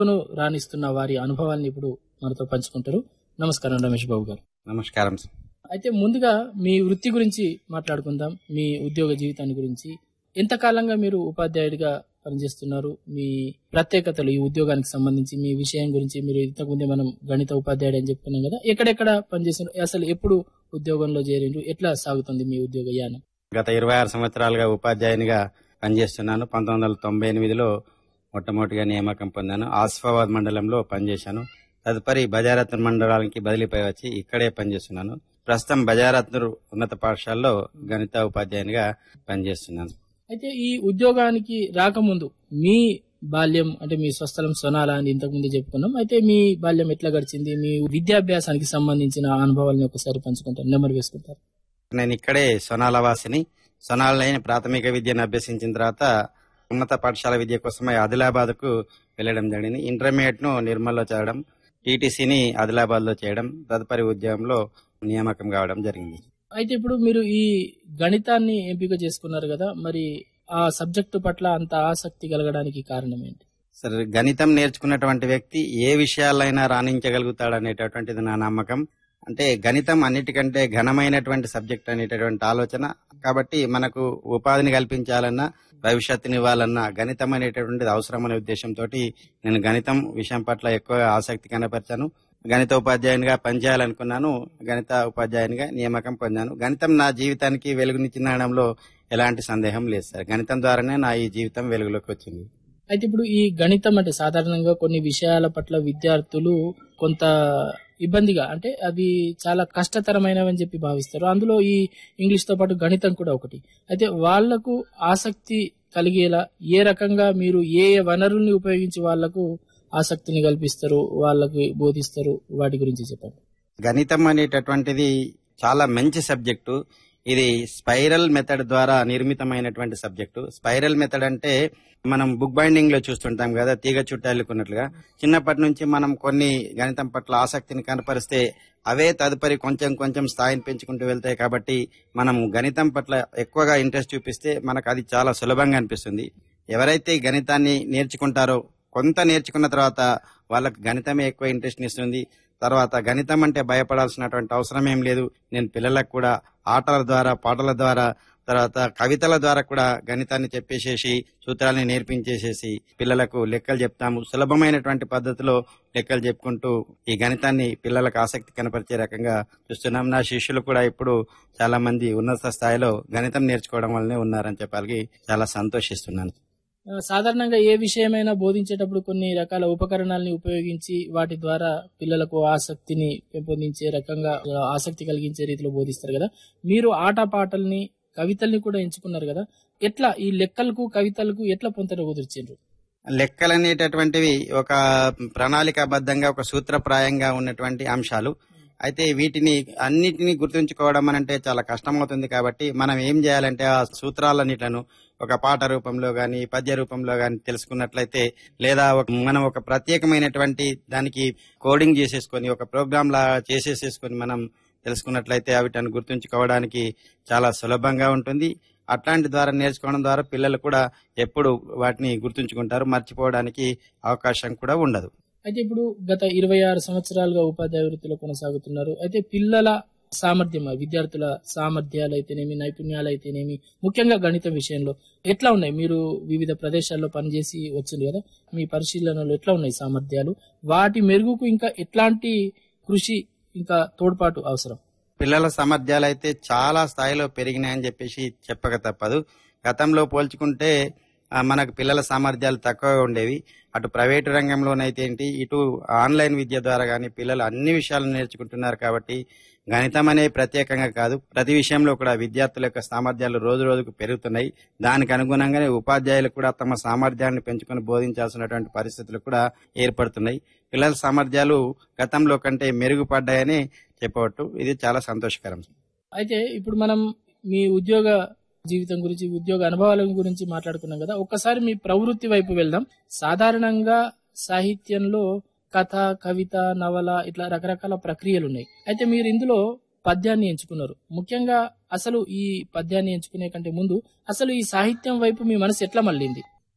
ను రాణిస్తున్న వారి అనుభవాల్ని ఇప్పుడు మనతో పంచుకుంటారు నమస్కారం రమేష్ బాబు గారు నమస్కారం అయితే ముందుగా మీ వృత్తి గురించి మాట్లాడుకుందాం మీ ఉద్యోగ జీవితాన్ని గురించి ఎంతకాలంగా మీరు ఉపాధ్యాయుడిగా పనిచేస్తున్నారు మీ ప్రత్యేకతలు ఈ ఉద్యోగానికి సంబంధించి మీ విషయం గురించి మీరు ఇంతకుముందే మనం గణిత ఉపాధ్యాయుడు అని చెప్పుకున్నాం కదా ఎక్కడెక్కడ పనిచేస్తున్నారు అసలు ఎప్పుడు ఉద్యోగంలో చేరిండ్రు ఎట్లా సాగుతుంది మీ ఉద్యోగ యానం గత ఇరవై ఆరు సంవత్సరాలుగా ఉపాధ్యాయునిగా పనిచేస్తున్నాను పంతొమ్మిది వందల తొంభై ఎనిమిదిలో మొట్టమొదటిగా నియామకం పొందాను ఆసిఫాబాద్ మండలంలో పనిచేశాను తదుపరి బజారత్న మండలానికి బదిలీపై వచ్చి ఇక్కడే పనిచేస్తున్నాను ప్రస్తుతం బజారత్నూర్ ఉన్నత పాఠశాలలో గణిత ఉపాధ్యాయునిగా పనిచేస్తున్నాను అయితే ఈ ఉద్యోగానికి రాకముందు మీ బాల్యం అంటే మీ స్వస్థలం సొనాల అని ఇంతకుముందు చెప్పుకున్నాం అయితే మీ బాల్యం ఎట్లా గడిచింది మీ విద్యాభ్యాసానికి సంబంధించిన అనుభవాలను ఒకసారి పంచుకుంటారు నెంబర్ వేసుకుంటారు నేను ఇక్కడే సొనాల వాసిని సొనాలైన ప్రాథమిక విద్యను అభ్యసించిన తర్వాత ఉన్నత పాఠశాల విద్య కోసమై ఆదిలాబాద్ కు వెళ్లడం జరిగింది ఇంటర్మీడియట్ ను నిర్మల్లో చదవడం టీటీసీని ఆదిలాబాద్ లో చేయడం తదుపరి ఉద్యోగంలో నియామకం కావడం జరిగింది అయితే ఇప్పుడు మీరు ఈ గణితాన్ని ఎంపిక చేసుకున్నారు కదా మరి ఆ సబ్జెక్టు పట్ల అంత ఆసక్తి కలగడానికి కారణం ఏంటి సరే గణితం నేర్చుకున్నటువంటి వ్యక్తి ఏ విషయాలైనా రాణించగలుగుతాడు అనేటటువంటిది నా నమ్మకం అంటే గణితం అన్నిటికంటే ఘనమైనటువంటి సబ్జెక్ట్ అనేటటువంటి ఆలోచన కాబట్టి మనకు ఉపాధిని కల్పించాలన్నా భవిష్యత్తుని ఇవ్వాలన్నా గణితం అనేటటువంటిది అవసరం అనే ఉద్దేశంతో నేను గణితం విషయం పట్ల ఎక్కువగా ఆసక్తి కనపరిచాను గణిత ఉపాధ్యాయునిగా పనిచేయాలనుకున్నాను గణిత ఉపాధ్యాయునిగా నియామకం పొందాను గణితం నా జీవితానికి వెలుగునిచ్చినడంలో ఎలాంటి సందేహం లేదు సార్ గణితం ద్వారానే నా ఈ జీవితం వెలుగులోకి వచ్చింది అయితే ఇప్పుడు ఈ గణితం అంటే సాధారణంగా కొన్ని విషయాల పట్ల విద్యార్థులు కొంత ఇబ్బందిగా అంటే అవి చాలా కష్టతరమైనవని చెప్పి భావిస్తారు అందులో ఈ ఇంగ్లీష్ తో పాటు గణితం కూడా ఒకటి అయితే వాళ్లకు ఆసక్తి కలిగేలా ఏ రకంగా మీరు ఏ ఏ వనరుల్ని ఉపయోగించి వాళ్లకు ఆసక్తిని కల్పిస్తారు వాళ్ళకి బోధిస్తారు వాటి గురించి చెప్పండి గణితం అనేటటువంటిది చాలా మంచి సబ్జెక్టు ఇది స్పైరల్ మెథడ్ ద్వారా నిర్మితమైనటువంటి సబ్జెక్టు స్పైరల్ మెథడ్ అంటే మనం బుక్ బైండింగ్ లో చూస్తుంటాం కదా తీగ చుట్టాలుకున్నట్లుగా చిన్నప్పటి నుంచి మనం కొన్ని గణితం పట్ల ఆసక్తిని కనపరిస్తే అవే తదుపరి కొంచెం కొంచెం స్థాయిని పెంచుకుంటూ వెళ్తాయి కాబట్టి మనం గణితం పట్ల ఎక్కువగా ఇంట్రెస్ట్ చూపిస్తే మనకు అది చాలా సులభంగా అనిపిస్తుంది ఎవరైతే ఈ గణితాన్ని నేర్చుకుంటారో కొంత నేర్చుకున్న తర్వాత వాళ్ళకి గణితమే ఎక్కువ ఇంట్రెస్ట్ ఇస్తుంది తర్వాత గణితం అంటే భయపడాల్సినటువంటి అవసరం ఏం లేదు నేను పిల్లలకు కూడా ఆటల ద్వారా పాటల ద్వారా తర్వాత కవితల ద్వారా కూడా గణితాన్ని చెప్పేసేసి సూత్రాలని నేర్పించేసేసి పిల్లలకు లెక్కలు చెప్తాము సులభమైనటువంటి పద్ధతిలో లెక్కలు చెప్పుకుంటూ ఈ గణితాన్ని పిల్లలకు ఆసక్తి కనపరిచే రకంగా చూస్తున్నాం నా శిష్యులు కూడా ఇప్పుడు చాలా మంది ఉన్నత స్థాయిలో గణితం నేర్చుకోవడం వల్లనే ఉన్నారని చెప్పాలి చాలా సంతోషిస్తున్నాను ఆ, సాధారణంగా ఏ విషయమైనా బోధించేటప్పుడు కొన్ని రకాల ఉపకరణాలని ఉపయోగించి వాటి ద్వారా పిల్లలకు ఆసక్తిని పెంపొందించే రకంగా ఆ, ఆసక్తి కలిగించే రీతిలో బోధిస్తారు కదా మీరు ఆటపాటల్ని కవితల్ని కూడా ఎంచుకున్నారు కదా ఎట్లా ఈ లెక్కలకు కవితలకు ఎట్లా పొంతన కుదిర్చిండ్రు లెక్కలు అనేటటువంటివి ఒక ప్రణాళికాబద్ధంగా ఒక సూత్రప్రాయంగా ఉన్నటువంటి అంశాలు అయితే వీటిని అన్నిటినీ గుర్తుంచుకోవడం అని అంటే చాలా కష్టమవుతుంది కాబట్టి మనం ఏం చేయాలంటే ఆ సూత్రాలన్నిట్లను ఒక పాట రూపంలో గాని పద్య రూపంలో గాని తెలుసుకున్నట్లయితే లేదా ఒక మనం ఒక ప్రత్యేకమైనటువంటి దానికి కోడింగ్ చేసేసుకొని ఒక ప్రోగ్రామ్ లా చేసేసేసుకొని మనం తెలుసుకున్నట్లయితే వీటిని గుర్తుంచుకోవడానికి చాలా సులభంగా ఉంటుంది అట్లాంటి ద్వారా నేర్చుకోవడం ద్వారా పిల్లలు కూడా ఎప్పుడు వాటిని గుర్తుంచుకుంటారు మర్చిపోవడానికి అవకాశం కూడా ఉండదు అయితే ఇప్పుడు గత ఇరవై ఆరు సంవత్సరాలుగా ఉపాధ్యాయ వృత్తిలో కొనసాగుతున్నారు అయితే పిల్లల సామర్థ్యం ఆ విద్యార్థుల సామర్థ్యాలు అయితేనేమి నైపుణ్యాలు అయితేనేమి ముఖ్యంగా గణితం విషయంలో ఎట్లా ఉన్నాయి మీరు వివిధ ప్రదేశాల్లో పనిచేసి వచ్చింది కదా మీ పరిశీలనలో ఎట్లా ఉన్నాయి సామర్థ్యాలు వాటి మెరుగుకు ఇంకా ఎట్లాంటి కృషి ఇంకా తోడ్పాటు అవసరం పిల్లల సామర్థ్యాలు అయితే చాలా స్థాయిలో పెరిగినాయని చెప్పేసి చెప్పక తప్పదు గతంలో పోల్చుకుంటే ఆ, మనకు పిల్లల సామర్థ్యాలు తక్కువగా ఉండేవి అటు ప్రైవేటు రంగంలోనైతే ఏంటి ఇటు ఆన్లైన్ విద్య ద్వారా కానీ పిల్లలు అన్ని విషయాలు నేర్చుకుంటున్నారు కాబట్టి గణితం అనే ప్రత్యేకంగా కాదు ప్రతి విషయంలో కూడా విద్యార్థుల యొక్క సామర్థ్యాలు రోజు రోజుకు పెరుగుతున్నాయి దానికి అనుగుణంగానే ఉపాధ్యాయులు కూడా తమ సామర్థ్యాన్ని పెంచుకొని బోధించాల్సినటువంటి పరిస్థితులు కూడా ఏర్పడుతున్నాయి పిల్లల సామర్థ్యాలు గతంలో కంటే మెరుగుపడ్డాయని చెప్పవచ్చు ఇది చాలా సంతోషకరం అయితే ఇప్పుడు మనం మీ ఉద్యోగ జీవితం గురించి ఉద్యోగ అనుభవాల గురించి మాట్లాడుకున్నాం కదా ఒక్కసారి మీ ప్రవృత్తి వైపు వెళ్దాం సాధారణంగా సాహిత్యంలో కథ కవిత నవల ఇట్లా రకరకాల ప్రక్రియలు ఉన్నాయి అయితే మీరు ఇందులో పద్యాన్ని ఎంచుకున్నారు ముఖ్యంగా అసలు ఈ పద్యాన్ని ఎంచుకునే కంటే ముందు అసలు ఈ సాహిత్యం వైపు మీ మనసు ఎట్లా మళ్ళింది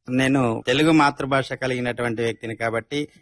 నేను తెలుగు మాతృభాష కలిగినటువంటి వ్యక్తిని కాబట్టి